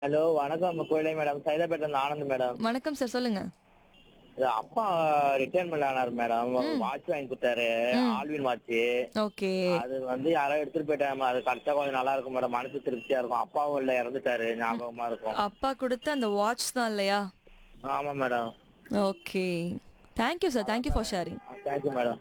Hello வணக்கம் கோயிலை madam Saidapet Anand madam வணக்கம் சார் சொல்லுங்க இது அப்பா ரிட்டையர்மெண்ட் ஆனார் மேடம் வாட்ச் வாங்கி கொடுத்தாரு ஆல்வின் வாட்ச் ஓகே அது வந்து யாரோ எடுத்துட்டு போயிட்டாங்க அது கரெக்டா கொஞ்சம் நல்லா இருக்கும் மேடம் மனசு திருப்தியா இருக்கும் அப்பாவும் இல்ல இறந்துட்டாரு ஞாபகமா இருக்கும் அப்பா கொடுத்த அந்த வாட்ச் தான் இல்லையா ஆமா madam okay thank you sir thank you for sharing thank you madam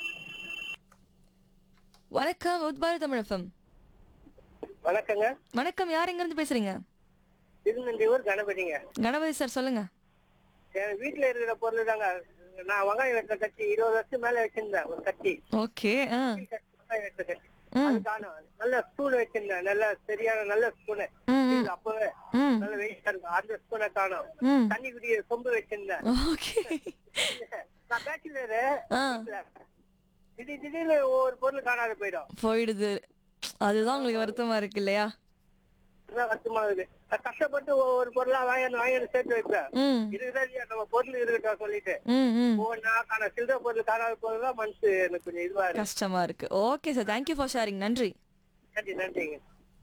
வணக்கம் உத்பார தமிழ் எஃப்எம் வணக்கங்க வணக்கம் யார் எங்க இருந்து பேசுறீங்க திருநெல்வேலூர் கணபதிங்க கணபதி சார் சொல்லுங்க என் வீட்டுல இருக்கிற பொருள் தாங்க நான் வெங்காயம் வெட்டுற கட்டி இருபது வருஷம் மேல வச்சிருந்தேன் ஒரு கட்டி ஓகே ஆ வெங்காயம் வெட்டுற கட்டி ம். அது காணும் நல்ல ஸ்பூன் வச்சிருந்தேன் நல்ல சரியான நல்ல ஸ்பூனு ம், ம். அப்பவே ம் நல்ல வெயிட்டா இருக்கும் அந்த ஸ்பூனை காணும் ம் தண்ணி குடிய சொம்பு வச்சிருந்தேன் ஓகே நான் பேச்சுலரு ஆ திடீர் திடீர்னு ஒவ்வொரு பொருள் காணாத போயிடும் போயிடுது அதுதான் உங்களுக்கு வருத்தமா இருக்கு இல்லையா அதான் வருத்தமா இருக்குது நான் கஷ்டப்பட்டு ஒவ்வொரு பொருளா வாங்கி வாங்கி சேர்த்து வைப்பேன் ம் இருக்குதா இல்லையா நம்ம பொருள் இருக்கட்டும் சொல்லிட்டு ம் ம் ஒவ்வொன்னா காண சில்லற பொருள் காணாத பொருள் தான் மனசு எனக்கு கொஞ்சம் இதுவா இருக்கு கஷ்டமா இருக்கு okay sir thank you for sharing நன்றி நன்றி நன்றிங்க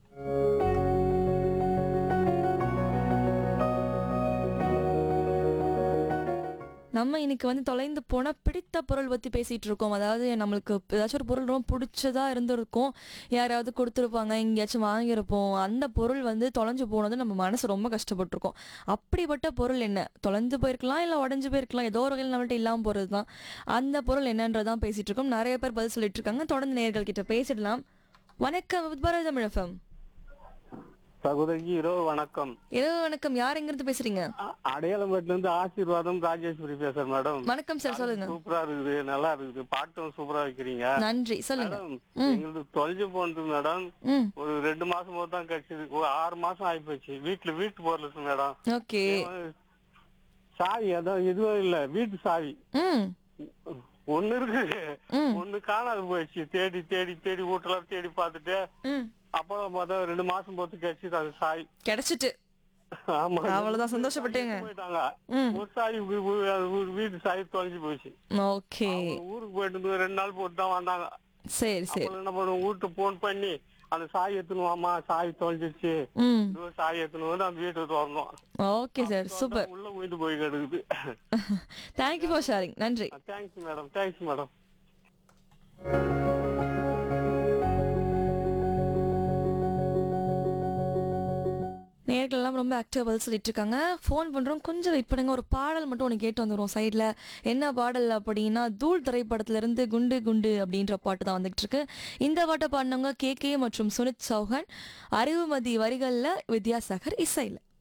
நம்ம இன்னைக்கு வந்து தொலைந்து போன பிடித்த பொருள் பத்தி பேசிட்டு இருக்கோம் அதாவது நம்மளுக்கு ஏதாச்சும் ஒரு பொருள் ரொம்ப பிடிச்சதா இருந்திருக்கும் யாராவது கொடுத்துருப்பாங்க எங்கேயாச்சும் வாங்கியிருப்போம் அந்த பொருள் வந்து தொலைஞ்சு போனது நம்ம மனசு ரொம்ப கஷ்டப்பட்டிருக்கோம் அப்படிப்பட்ட பொருள் என்ன தொலைஞ்சு போயிருக்கலாம் இல்லை உடஞ்சு போயிருக்கலாம் ஏதோ ஒரு வகையில் நம்மள்ட்ட இல்லாமல் போகிறது தான் அந்த பொருள் என்னன்றதான் பேசிட்டு இருக்கோம் நிறைய பேர் பதில் சொல்லிட்டு இருக்காங்க தொடர்ந்து நேர்கள் கிட்ட பேசிடலாம் வணக்கம் பாரதி தமிழ் எஃப்எம் சகோதரி இரவு வணக்கம் இரவு வணக்கம் யார் எங்கிருந்து பேசுறீங்க அ- அடையாளம்பேட்டில இருந்து ஆசீர்வாதம் ராஜேஸ்வரி பேசுறேன் மேடம் வணக்கம் சார் சொல்லுங்க சூப்பரா இருக்குது நல்லா இருக்குது பாட்டும் சூப்பரா வைக்கிறீங்க நன்றி சொல்லுங்க மேடம் எங்களுக்கு தொலைஞ்சு போனது மேடம் ம் ஒரு ரெண்டு மாசம் போது தான் கிடைச்சது ஒரு ஆறு மாசம் ஆயிப்போச்சு வீட்டுல வீட்டு பொருள் இருக்கு மேடம் ஓகே சாவி அதான் எதுவும் இல்ல வீட்டு சாவி ம் ஒண்ணு இருக்கு ம். ஒண்ணு காணாது போயிடுச்சு தேடி தேடி தேடி வீட்டுல தேடி பார்த்துட்டு ம் அப்புறம் பார்த்தா ரெண்டு மாசம் போட்டு கிடைச்சது அது சாவி கிடைச்சிட்டு ஆமா அவ்வளவுதான் சந்தோஷப்பட்டீங்க போயிட்டாங்க ம். ஒரு சாவி வீ- வீ- அது வீ- வீட்டு சாவி தொலைஞ்சு போச்சு ஓகே அவங்க ஊருக்கு போயிட்டு இருந்து ரெண்டு நாள் போட்டு தான் வந்தாங்க சரி சரி அப்புறம் என்ன பண்ணுவோம் வீட்டுக்கு போன் பண்ணி அந்த சாவி எடுத்துன்னு வாமா சாவி தொலைஞ்சிருச்சு ம் இதோ சாவி எடுத்துன்னு வந்து அந்த வீட்டுக்கு திறந்தோம் ஓகே சார் சூப்பர் உள்ள போயிட்டு போய் கிடக்குது தேங்க்யூ ஃபார் ஷேரிங் நன்றி தேங்க்ஸ் மேடம் தேங்க்ஸ் மேடம் நேர்கள் எல்லாம் ரொம்ப ஆக்டிவாக பதில் சொல்லிட்டு இருக்காங்க ஃபோன் பண்ணுறோம் கொஞ்சம் வெயிட் பண்ணுங்க ஒரு பாடல் மட்டும் ஒன்று கேட்டு வந்துடும் சைடில் என்ன பாடல் அப்படின்னா தூள் திரைப்படத்திலிருந்து குண்டு குண்டு அப்படின்ற பாட்டு தான் வந்துகிட்டு இருக்கு இந்த பாட்டை பாடினவங்க கே கே மற்றும் சுனித் சௌஹன் அறிவுமதி வரிகளில் வித்யாசாகர் இசையில்